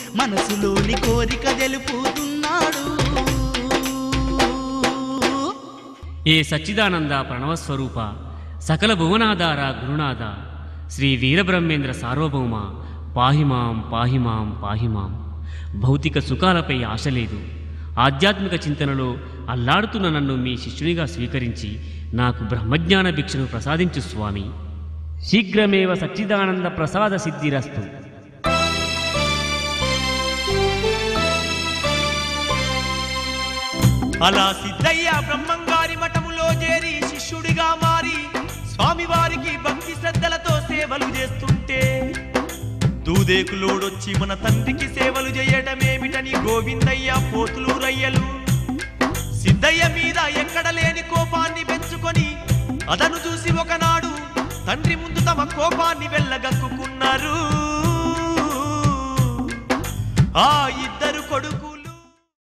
మనసులోని కోరిక తెలుపుతున్నాడు ఏ సచ్చిదానంద ప్రణవస్వరూప సకల భువనాధార గురునాథ శ్రీ వీరబ్రహ్మేంద్ర సార్వభౌమ పాహిమాం పాహిమాం పాహిమాం భౌతిక సుఖాలపై ఆశ లేదు ఆధ్యాత్మిక చింతనలో అల్లాడుతున్న నన్ను మీ శిష్యునిగా స్వీకరించి నాకు బ్రహ్మజ్ఞాన భిక్షను ప్రసాదించు స్వామి శీఘ్రమేవ సచ్చిదానంద ప్రసాద సిద్ధిరస్తు అలా సిద్ధయ్య బ్రహ్మంగారి మఠములో చేరి శిష్యుడిగా మారి స్వామివారికి భక్తి శ్రద్ధలతో సేవలు చేస్తుంటే దూదేకులోడొచ్చి మన తండ్రికి సేవలు చేయటమేమిటని గోవిందయ్య పోతులు రయ్యలు సిద్ధయ్య మీద ఎక్కడ లేని కోపాన్ని పెంచుకొని అదను చూసి ఒకనాడు తండ్రి ముందు తమ కోపాన్ని వెళ్ళగక్కుకున్నారు ఆ ఇద్దరు కొడుకు